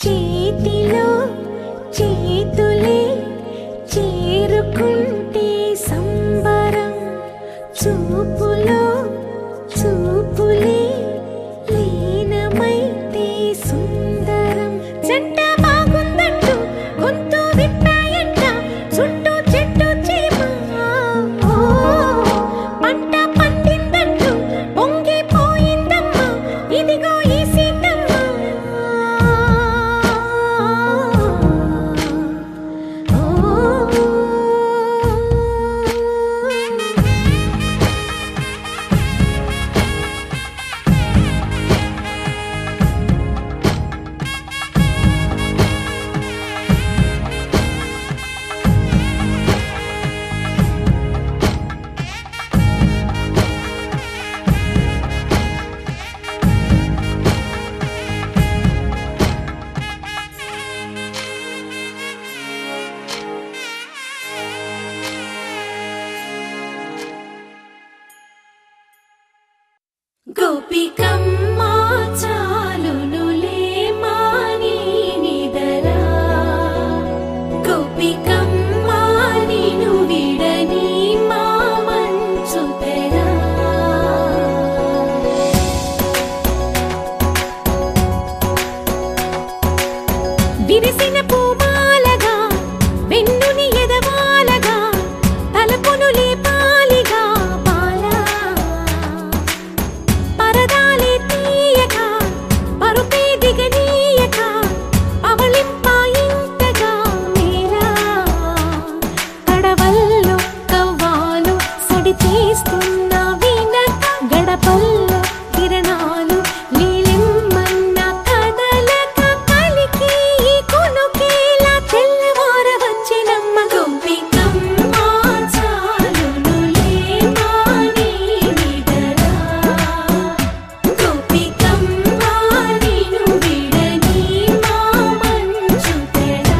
చేతిలో చేతులే చేరుకుంటే సంబరం చూపులో చూపులే లీనమైతే సుందరం జంట బాగుందంటూ గొంతు విప్పాయంట చుట్టూ చెట్టు చీమ ఓ, పంట పండిందంటూ పొంగిపోయిందమ్మా ఇదిగో ఈ సీతమ్మ ఓ గోపికమ్మ చాలునులే మాని నిదరా గోపికమ్మ నిను విడని మా మంచు తెరా విరిసిన పూమాలగా వెన్నుని ఎదవాలగా తలపును లేపాలిగా పాలా పరదాలే తీయక పరుపే దిగనీయక పవళింపాయింతగా మేరా తడవల్లో కవ్వాలు సడి చేస్తున్న వీణక గడపల్లో కిరణాలు నీలిమ్మన్న కదలక కలికి కొనుకేలా తెల్లవార వచ్చినమ్మ గోపికమ్మ చాలునులే మాని నిదరా గోపికమ్మ నిను విడని మా మంచు తెరా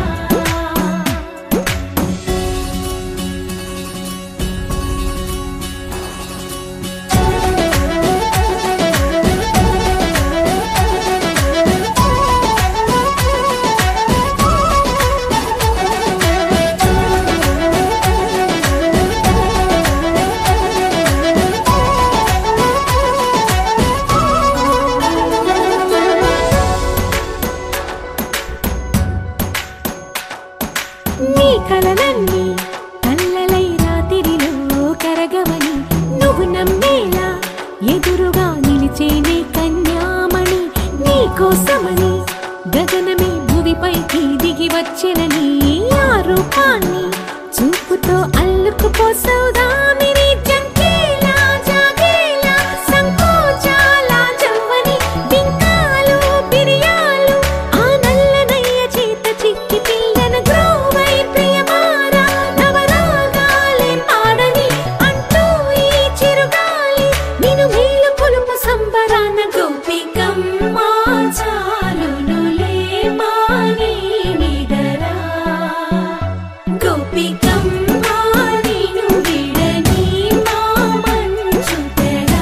నీ కలలన్నీ కల్లలై రాతిరిలో కరగవని నువ్వు నమ్మేలా ఎదురుగా నిలిచేనే కన్యామణి నీ కోసమని గగనమే భువిపైకి దిగి వచ్చినని ఆ రూపాన్ని చూపుతో అల్లుకుపోసౌదామిని జంకేలా జాగేలా సంకోచాల జవ్వని బింకాలు బిరియాలు ఆ నల్లనయ్య చేత చిక్కి పిల్లన గ్రోవై ప్రియమారా నవరాగాలే పాడని అంటూ ఈ చిరుగాలి నిను మేలు కొలుపు సంబరాన గోపికమ్మ చాలునులే మాని నిదరా గోపికమ్మ నిను విడని మా మంచు తెరా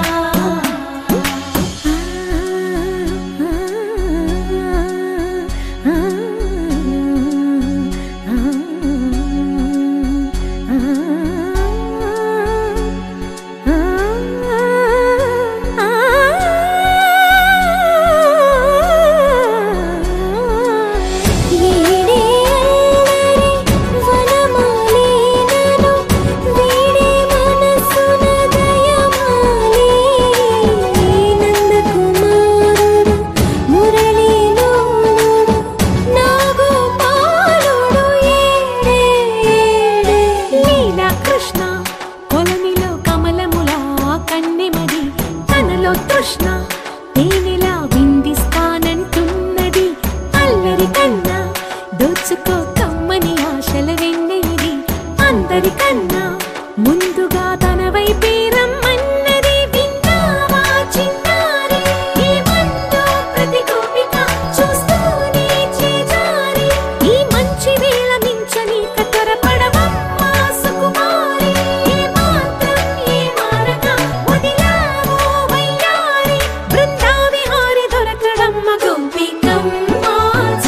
కృష్ణ కొలనిలో కమలములా కన్నెమది తనలో తృష్ణ తేనెలా విందిస్తానంటున్నది అల్లరి కన్నా దోచుకో కమ్మని ఆశల వెన్నెలిది అందరికన్నా ముందుగా తన వైపే రమ్మన్నది విన్నావా చిన్నారి ఏమందో ప్రతి గోపిక చూస్తూనే చేజారి ఈ మంచి వేళ మించని కతరపడవమ్మా సుకుమారి ఏ మాత్రం ఏ మారక వదిలావో వయ్యారి బృందావిహారి దొరకడమ్మ గోపికమ్మ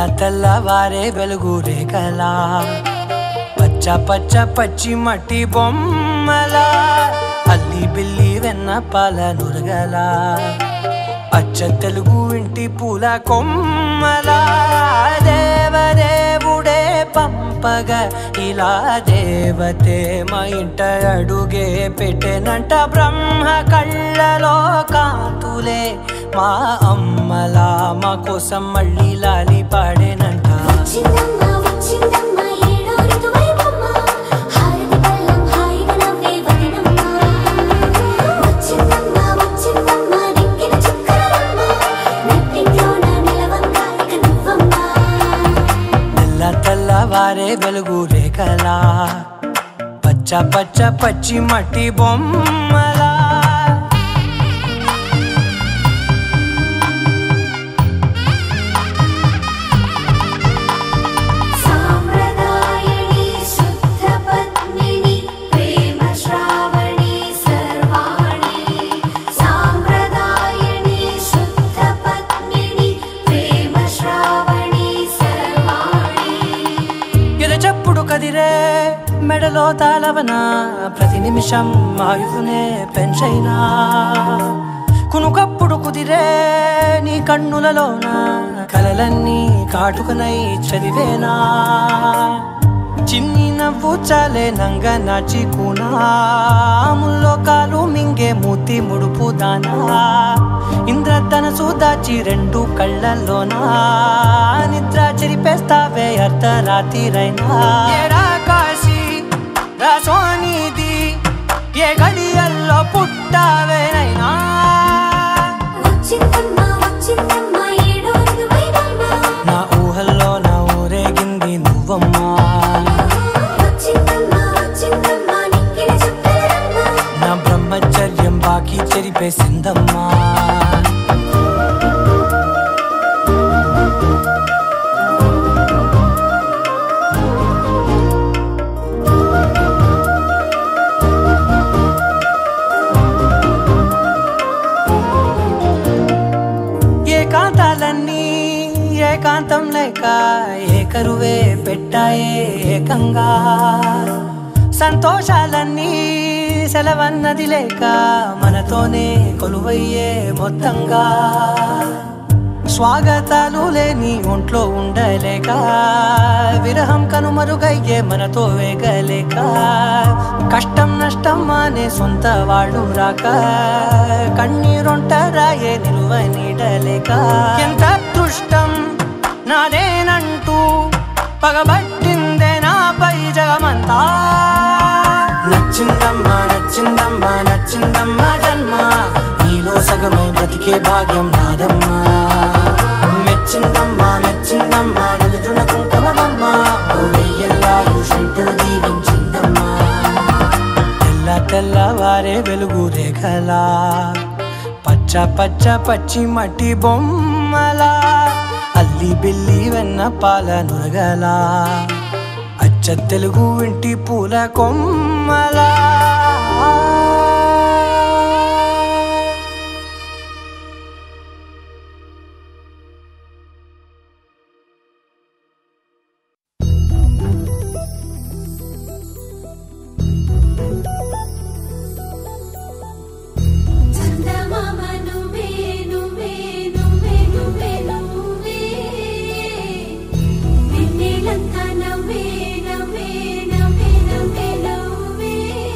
తెల్లవారే వెలుగు రేఖలా పచ్చ పచ్చ పచ్చి మట్టి బొమ్మలా అల్లి బిల్లి వెన్న పాల నురగలా అచ్చ తెలుగు ఇంటి పూల కొమ్మలా దేవదేవుడే పంపగా ఇలా దేవతే మా ఇంట అడుగే పెట్టెనంట బ్రహ్మ కళ్ళలో కాతులే మా అమ్మలా మా కోసం మళ్ళీ లాలి పాడేనంట వచ్చిందమ్మ వచ్చిందమ్మ ఏడో ఋతువైవమ్మ హారతి పళ్ళం హాయిగా నవ్వే వదినమ్మ వచ్చిందమ్మ వచ్చిందమ్మ నెక్కిన చుక్కలమ్మ నెట్టింట్లోన నిలవంగ ఇక నువ్వమ్మ తెల్ల తెల్లవారే వెలుగు రేఖలా పచ్చ పచ్చ పచ్చి మట్టి బొమ్మలా సాంప్రదాయని శుద్ధ పద్మిని ప్రేమ శ్రావణి సర్వాణి సాంప్రదాయని శుద్ధ పద్మిని ప్రేమ శ్రావణి సర్వాణి ఎద చప్పుడు కదిరే మెడలో తాళవన ప్రతి నిమిషం ఆయుధునే పెంచైనా కునుకప్పుడు కుదిరే నీ కన్నులలోన కలలన్నీ కాటుకనై చదివేనా చిన్ని నవ్వు చాలే నంగ నాచి ముల్లో కాలు మింగే మూతి ముడుపు దానా ఇంద్రధనసు దాచి రెండు కళ్ళల్లోనా నిద్ర చెరిపేస్తావే అర్ధరాత్రిరైనా ఏడా కాశీ రాసోనిది ఏ గడియల్లో పుట్టావేనైనా వచ్చిందమ్మ వచ్చిందమ్మ ఏడో ఋతువైవమ్మ నా ఊహల్లో నా ఊరేగింది నువ్వమ్మా వచ్చిందమ్మ వచ్చిందమ్మ నెక్కిన చుక్కలమ్మ నా బ్రహ్మచర్యం బాకీ చెరిపేసిందమ్మా ఏకాంతాలన్నీ ఏకాంతం లేక ఏకరువే పెట్టాయే ఏకంగా సంతోషాలన్నీ సెలవన్నది లేక మనతోనే కొలువయ్యే మొత్తంగా స్వాగతాలు లేని ఒంట్లో ఉండలేక విరహం కనుమరుగయ్యే మనతో వేగలేక కష్టం నష్టం అనే సొంత వాళ్ళు రాక కన్నీరొంటరాయే నిలువ నీడలేక ఎంత అదృష్టం నాదేనంటూ పగబట్టిందే నాపై జగమంతా నచ్చిందమ్మా నచ్చిందమ్మా నచ్చిందమ్మా జన్మ నీలో సగమై బ్రతికే భాగ్యం నాదమ్మా మెచ్చిందమ్మా మెచ్చిందమ్మా నిలుచున్న కుంకుమమ్మా ఓ వెయ్యల్లాలు శంకరు దీవించిందమ్మా తెల్ల తెల్లవారే వెలుగు రేఖలా పచ్చ పచ్చ పచ్చి మట్టి బొమ్మలా అల్లి బిల్లి వెన్న పాల నురగలా అచ్చ తెలుగు ఇంటి పూల కొమ్మలా చందమామ నువ్వే నువ్వే నువ్వే నువ్వే నువ్వే వెన్నెలంతా నవ్వే నవ్వే నవ్వే నవ్వే నవ్వే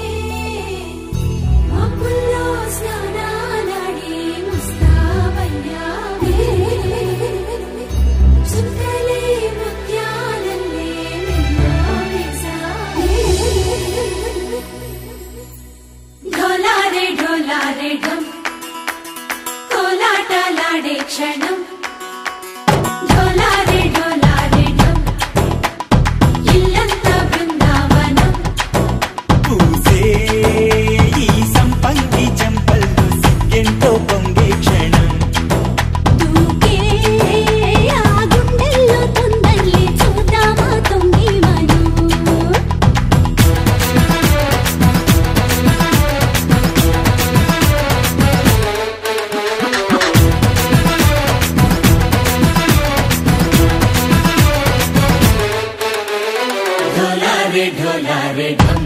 ఢోలారే ఢోలారే ఢం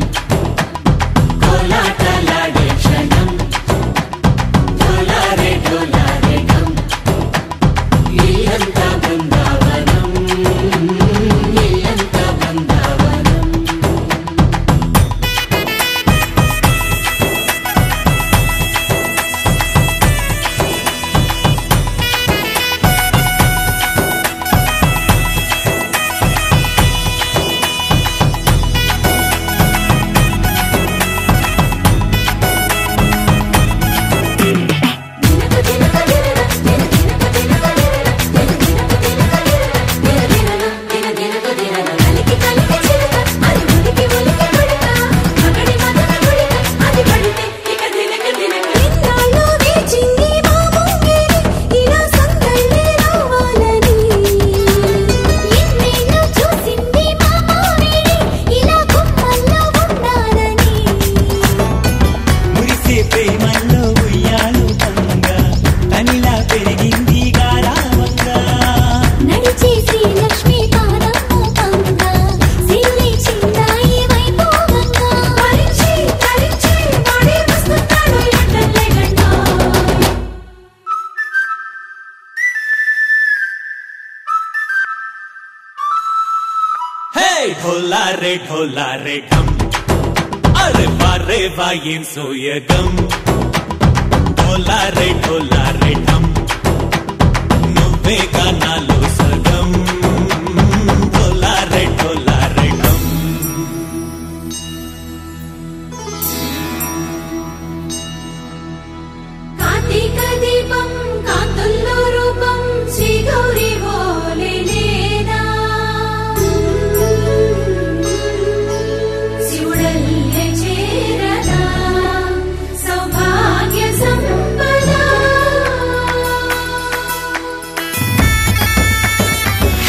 కోలాటలాడే క్షణం ఢోలారే ఢోలారే ఢం ఇల్లంతా బృందావనం ఇల్లంతా బృందావనం కలికి కలికి చిలక అది ఉలికి ఉలికి గుడక మగడి మగడి గుడిక అది పడితే ఇక దినక దినక ఇన్నాళ్ళు వేచింది మా ముంగిరి ఇలా సందళ్ళే రావాలని ఎన్నేళ్ళు చూసింది మా మామిడి ఇలా గుమ్మల్లో ఉండాలని మురిసే ప్రేమల్లో ఉయ్యాలు పంగా తనిలా పెరిగింది గారావంగా నడిచే శ్రీలక్ష్మి పాదము పంగా సిల్లి చిందాయి వైభోగంగా భరించి ధరించి వాడే వస్తున్నాడు ఎట్టలే గంటా హే ఢోలా రే ఢోలా రే ఢమ్ అరే వారే వాయిన్ సోయగం ఢోలా రే ఢోలా రే ఢమ్ నువ్వే గానాలు సగం ఢోలా రే ఢోలా రే ఢమ్ కార్తీక దీపం కాంతుల్లో రూపం శ్రీ గౌరీ ఓలేనేనా శివుడల్లే చేరదా సౌభాగ్య సంపద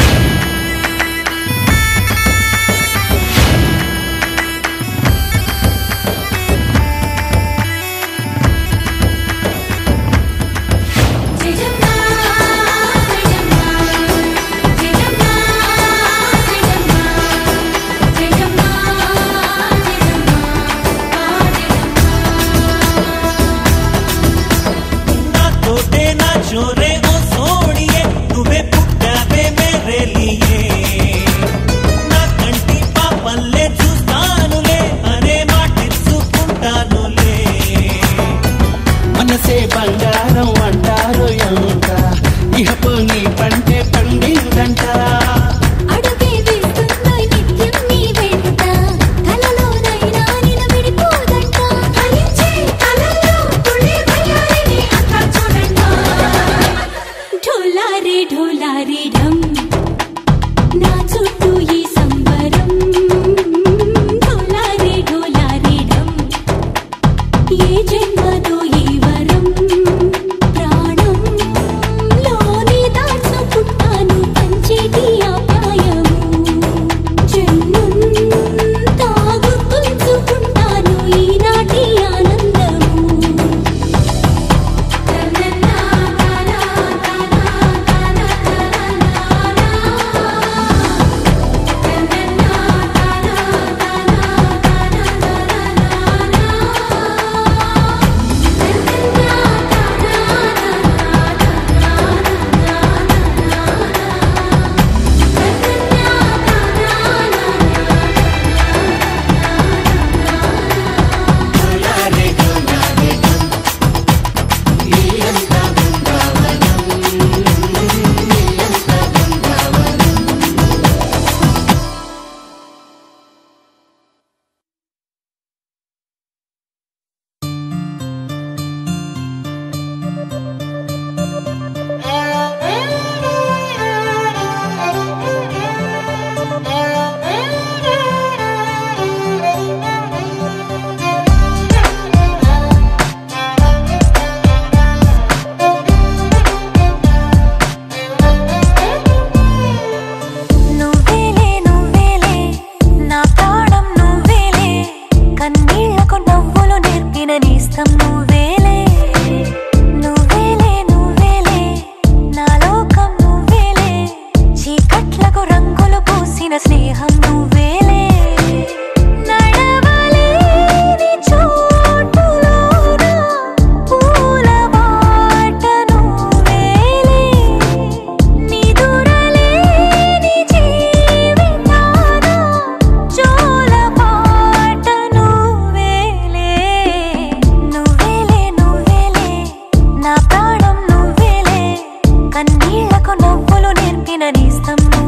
నేస్తము